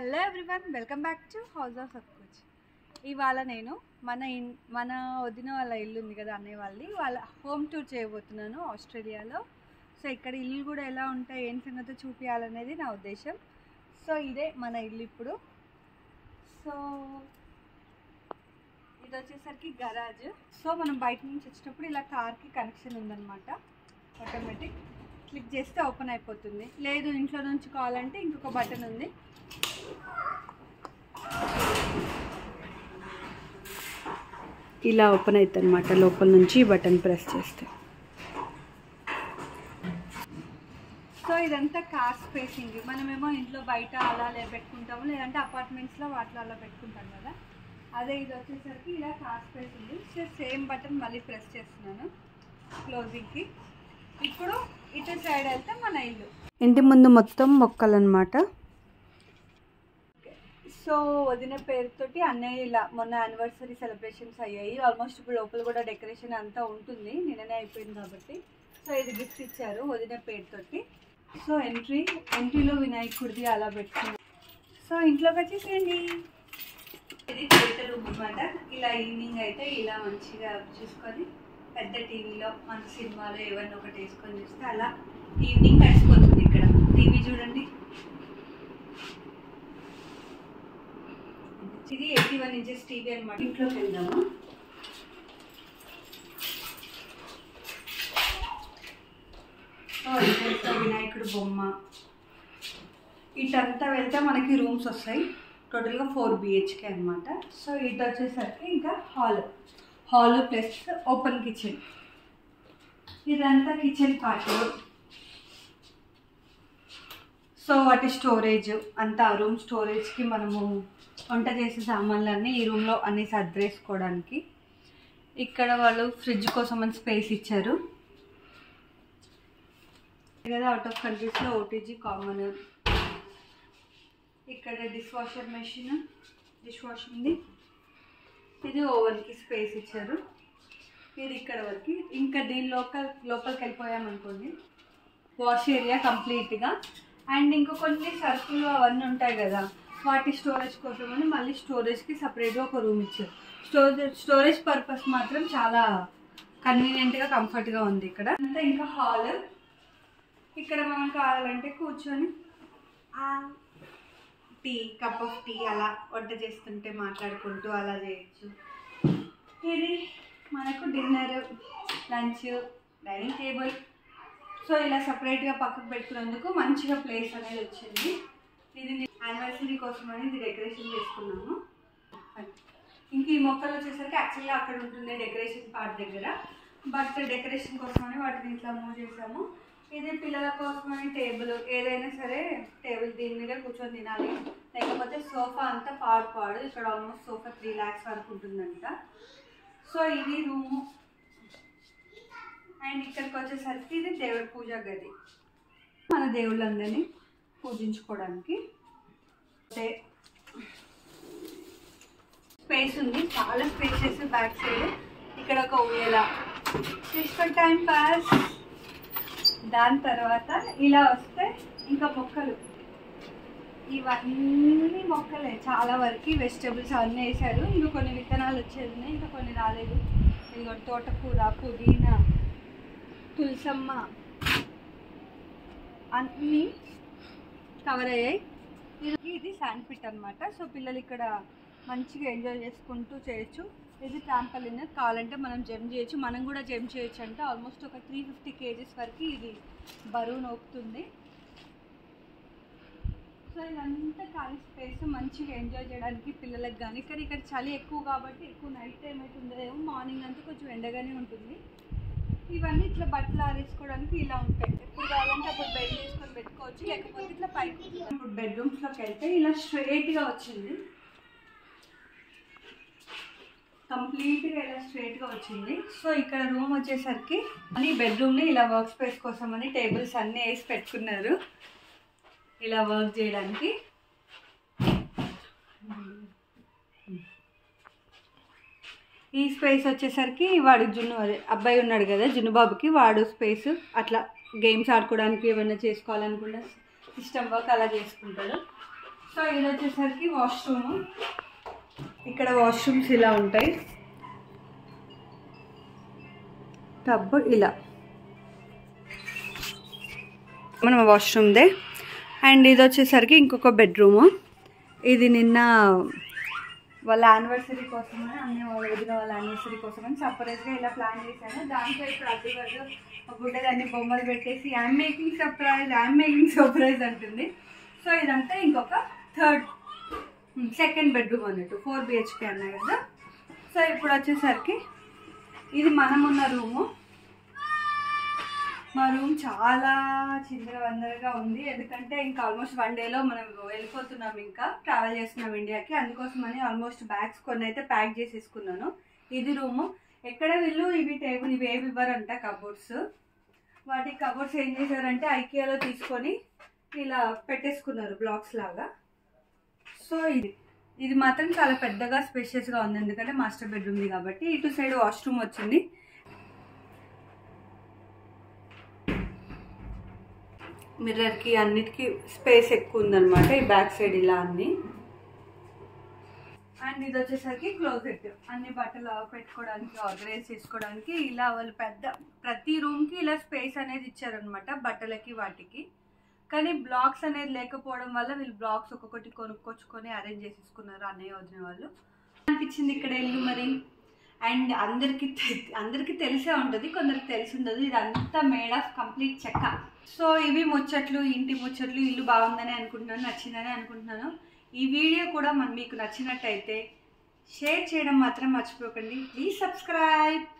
hello everyone welcome back to house of Satkuch ఇవాళ నేను మన ఇన్ మన వదిన వాళ్ళ ఇల్లు ఉంది కదా అన్నయ్య వాళ్ళది వాళ్ళ హోమ్ టూర్ చేయబోతున్నాను ఆస్ట్రేలియాలో సో ఇక్కడ ఇల్లు కూడా ఎలా ఉంటాయి ఏం సంగతి చూపించాలనేది నా ఉద్దేశం సో ఇదే మన ఇల్లు ఇప్పుడు సో ఇది వచ్చేసరికి గరాజ్ సో మనం బయట నుంచి వచ్చేటప్పుడు ఇలా కార్కి కనెక్షన్ ఉందన్నమాట ఆటోమేటిక్ క్లిక్ చేస్తే ఓపెన్ అయిపోతుంది లేదు ఇంట్లో నుంచి కావాలంటే ఇంకొక బటన్ ఉంది ఇలా ఓపెన్ అవుతుంది అనమాట లోపల నుంచి బటన్ ప్రెస్ చేస్తే సో ఇదంతా కార్ స్పేసింగ్ మనమేమో ఇంట్లో బయట అలా లే పెట్టుకుంటాము లేదంటే అపార్ట్మెంట్స్లో వాటిలో అలా పెట్టుకుంటాం కదా అదే ఇది వచ్చేసరికి ఇలా కార్ స్పేస్ ఉంది సో సేమ్ బటన్ మళ్ళీ ప్రెస్ చేస్తున్నాను క్లోజింగ్కి ఇప్పుడు ఇటు సైడ్ వెళ్తే మన ఇల్లు ఇంటి ముందు మొత్తం మొక్కలు అనమాట సో వదిన పేరుతోటి అన్నయ్య ఇలా మొన్న యానివర్సరీ సెలబ్రేషన్స్ అయ్యాయి ఆల్మోస్ట్ ఇప్పుడు లోపల కూడా డెకరేషన్ అంతా ఉంటుంది నిన్ననే అయిపోయింది కాబట్టి సో ఇది గిఫ్ట్ ఇచ్చారు వదిన పేరుతోటి సో ఎంట్రీ ఎంట్రీలో వినాయకుడిది అలా పెట్టుకున్నాం సో ఇంట్లోకి వచ్చేసేయండి ఇది థియేటర్ రూమ్ అనమాట ఇలా ఈవినింగ్ అయితే ఇలా మంచిగా చూసుకొని పెద్ద టీవీలో మన సినిమాలో ఏవన్నా ఒకటి వేసుకొని చూస్తే అలా ఈవినింగ్ గడిచిపోతుంది ఇక్కడ టీవీ చూడండి ఇది ఎయిటీ వన్ ఇంచెస్ టీవీ అనమాట ఇంట్లోకి వెళ్దాము ఓ, ఇదంతా వినాయకుడు బొమ్మ ఇటంతా వెళ్తే మనకి రూమ్స్ వస్తాయి టోటల్గా ఫోర్ బిహెచ్కే అనమాట సో ఇటు వచ్చేసరికి ఇంకా hall hall plus open kitchen ఇదంతా కిచెన్ పార్ట్ సో వాటి స్టోరేజ్ అంతా రూమ్ స్టోరేజ్కి మనము వంట చేసే సామాన్లన్నీ ఈ రూమ్లో అన్ని సర్దేసుకోవడానికి ఇక్కడ వాళ్ళు ఫ్రిడ్జ్ కోసం అని స్పేస్ ఇచ్చారు కదా అవుట్ ఆఫ్ కంట్రీస్లో ఓటీజీ కామన్ ఇక్కడ dish washer machine dish wash ఉంది ఇది ఓవెన్కి స్పేస్ ఇచ్చారు ఇది ఇక్కడ వరకు ఇంకా దీని లోకల్ లోపలికి వెళ్ళిపోయామనుకోండి వాష్ ఏరియా కంప్లీట్గా అండ్ ఇంకో కొన్ని సరుకులు అవన్నీ ఉంటాయి కదా వాటి స్టోరేజ్ కోసం అని మళ్ళీ స్టోరేజ్కి సపరేట్గా ఒక రూమ్ ఇచ్చారు స్టోరేజ్ స్టోరేజ్ పర్పస్ మాత్రం చాలా కన్వీనియంట్గా కంఫర్ట్గా ఉంది ఇక్కడ అంతా ఇంకా హాల్ ఇక్కడ మనం కావాలంటే కూర్చొని టీ కప్ ఆఫ్ టీ అలా వంట చేస్తుంటే మాట్లాడుకుంటూ అలా చేయొచ్చు ఇది మనకు dinner lunch dining table so ఇలా సపరేట్గా పక్కకు పెట్టుకున్నందుకు మంచిగా ప్లేస్ అనేది వచ్చింది ఇది యానివర్సరీ కోసం అని ఇది డెకరేషన్ చేసుకున్నాము ఇంక ఈ మొక్కలు వచ్చేసరికి యాక్చువల్గా అక్కడ ఉంటుంది డెకరేషన్ పార్ట్ దగ్గర బట్ డెకరేషన్ కోసమని వాటిని ఇట్లా మూవ్ చేసాము ఇది పిల్లల కోసమని టేబుల్ ఏదైనా సరే టేబుల్ దీని మీద కూర్చొని తినాలి లేకపోతే సోఫా అంతా పాడు పాడు ఇక్కడ ఆల్మోస్ట్ సోఫా త్రీ ల్యాక్స్ వరకు ఉంటుందంట సో ఇది రూము అండ్ ఇక్కడికి వచ్చేసరికి ఇది దేవుడి పూజ గది మన దేవుళ్ళందరినీ పూజించుకోవడానికి అంటే స్పేస్ ఉంది చాలా స్పేసెస్ బ్యాక్ సైడ్ ఇక్కడ ఒక ఉయ్యల తీసుకొని టైం పాస్ దాని తర్వాత ఇలా వస్తే ఇంకా మొక్కలు ఇవన్నీ మొక్కలే చాలా వరకు వెజిటేబుల్స్ అవన్నీ వేసారు ఇంకా కొన్ని విత్తనాలు వచ్చేది ఉన్నాయి ఇంకా కొన్ని రాలేదు ఇదిగో తోటకూర పుదీనా తులసమ్మ అన్నీ కవర్ అయ్యాయి ఇది ఇది శాండ్ పిట్ అనమాట సో పిల్లలు ఇక్కడ మంచిగా ఎంజాయ్ చేసుకుంటూ చేయొచ్చు ఇది ట్రాంపలిన్ కావాలంటే మనం జమ్ చేయొచ్చు మనం కూడా జమ్ చేయొచ్చు అంటే ఆల్మోస్ట్ ఒక త్రీ ఫిఫ్టీ కేజీస్ వరకు ఇది బరువు నొక్కుతుంది సో ఇదంతా ఖాళీ స్పేస్ మంచిగా ఎంజాయ్ చేయడానికి పిల్లలకు కానీ కానీ ఇక్కడ చలి ఎక్కువ కాబట్టి ఎక్కువ నైట్ టైం అయితే ఉండదేమో మార్నింగ్ అంతా కొంచెం ఎండగానే ఉంటుంది ఇవన్నీ ఇట్లా బట్టలు ఆరేసుకోవడానికి ఇలా ఉంటాయి ఎప్పుడు కావాలంటే అప్పుడు బెడ్ చేసుకొని పెట్టుకోవచ్చు లేకపోతే ఇట్లా పైకి ఇప్పుడు బెడ్రూమ్స్లోకి వెళ్తే ఇలా స్ట్రైట్గా వచ్చింది కంప్లీట్గా ఇలా స్ట్రైట్గా వచ్చింది సో ఇక్కడ రూమ్ వచ్చేసరికి అని బెడ్రూమ్ని ఇలా వర్క్ స్పేస్ కోసం అని టేబుల్స్ అన్నీ వేసి పెట్టుకున్నారు ఇలా వర్క్ చేయడానికి ఈ స్పేస్ వచ్చేసరికి వాడు జున్ను అదే అబ్బాయి ఉన్నాడు కదా జున్ను బాబుకి వాడు స్పేస్ అట్లా గేమ్స్ ఆడుకోవడానికి ఏమైనా చేసుకోవాలనుకున్న సిస్టమ్ వర్క్ అలా చేసుకుంటాడు సో సో ఇది వచ్చేసరికి వాష్రూమ్ ఇక్కడ వాష్రూమ్స్ ఇలా ఉంటాయి టబ్ ఇలా మన వాష్రూమ్దే అండ్ ఇది వచ్చేసరికి ఇంకొక బెడ్రూము ఇది నిన్న వాళ్ళ యానివర్సరీ కోసమని అన్ని వాళ్ళ వదిన వాళ్ళ యానివర్సరీ కోసమని సర్ప్రైజ్గా ఇలా ప్లాన్ చేశాను దాంట్లో ఇప్పుడు అడ్డు గారు ఒక గుడ్డలు అన్ని బొమ్మలు పెట్టేసి I'm making surprise I'm making surprise అంటుంది సో ఇదంతా ఇంకొక థర్డ్ సెకండ్ బెడ్రూమ్ అన్నట్టు ఫోర్ బిహెచ్కే అన్నా కదా సో ఇప్పుడు వచ్చేసరికి ఇది మనం ఉన్న రూము మా రూమ్ చాలా చిందరవందరగా ఉంది ఎందుకంటే ఇంకా ఆల్మోస్ట్ వన్ డేలో మనం వెళ్ళిపోతున్నాం ఇంకా ట్రావెల్ చేస్తున్నాం ఇండియాకి అందుకోసమని ఆల్మోస్ట్ బ్యాగ్స్ కొన్ని అయితే ప్యాక్ చేసేసుకున్నాను ఇది రూము ఎక్కడ వీళ్ళు ఇవి టేబుల్ ఇవి ఏవి ఇవ్వరంట కబోర్డ్స్ వాటి కబోర్డ్స్ ఏం చేశారంటే ఐకియాలో తీసుకొని ఇలా పెట్టేసుకున్నారు బ్లాక్స్ లాగా సో ఇది ఇది మాత్రం చాలా పెద్దగా స్పేషియస్గా ఉంది ఎందుకంటే మాస్టర్ బెడ్రూమ్ది కాబట్టి ఇటు సైడ్ వాష్రూమ్ వచ్చింది మిర్రర్కి అన్నిటికీ స్పేస్ ఎక్కువ ఉందన్నమాట ఈ బ్యాక్ సైడ్ ఇలా అన్ని అండ్ ఇది వచ్చేసరికి క్లోజెట్ అన్ని బట్టలు పెట్టుకోవడానికి ఆర్గనైజ్ చేసుకోవడానికి ఇలా వాళ్ళు పెద్ద ప్రతి రూమ్కి ఇలా స్పేస్ అనేది ఇచ్చారనమాట బట్టలకి వాటికి కానీ బ్లాక్స్ అనేది లేకపోవడం వల్ల వీళ్ళు బ్లాక్స్ ఒక్కొక్కటి కొనుక్కొచ్చుకొని అరేంజ్ చేసేసుకున్నారు అన్నయ్య వదిన వాళ్ళు అనిపించింది ఇక్కడ ఇల్లు మరి అండ్ అందరికి తె- అందరికి తెలిసే ఉంటుంది కొందరికి తెలిసి ఉండదు ఇదంతా మేడ్ ఆఫ్ కంప్లీట్ చెక్క సో ఇవి ముచ్చట్లు ఇంటి ముచ్చట్లు ఇల్లు బాగుందని అనుకుంటున్నాను నచ్చిందని అనుకుంటున్నాను ఈ వీడియో కూడా మన మీకు నచ్చినట్టయితే షేర్ చేయడం మాత్రం మర్చిపోకండి ప్లీజ్ సబ్స్క్రైబ్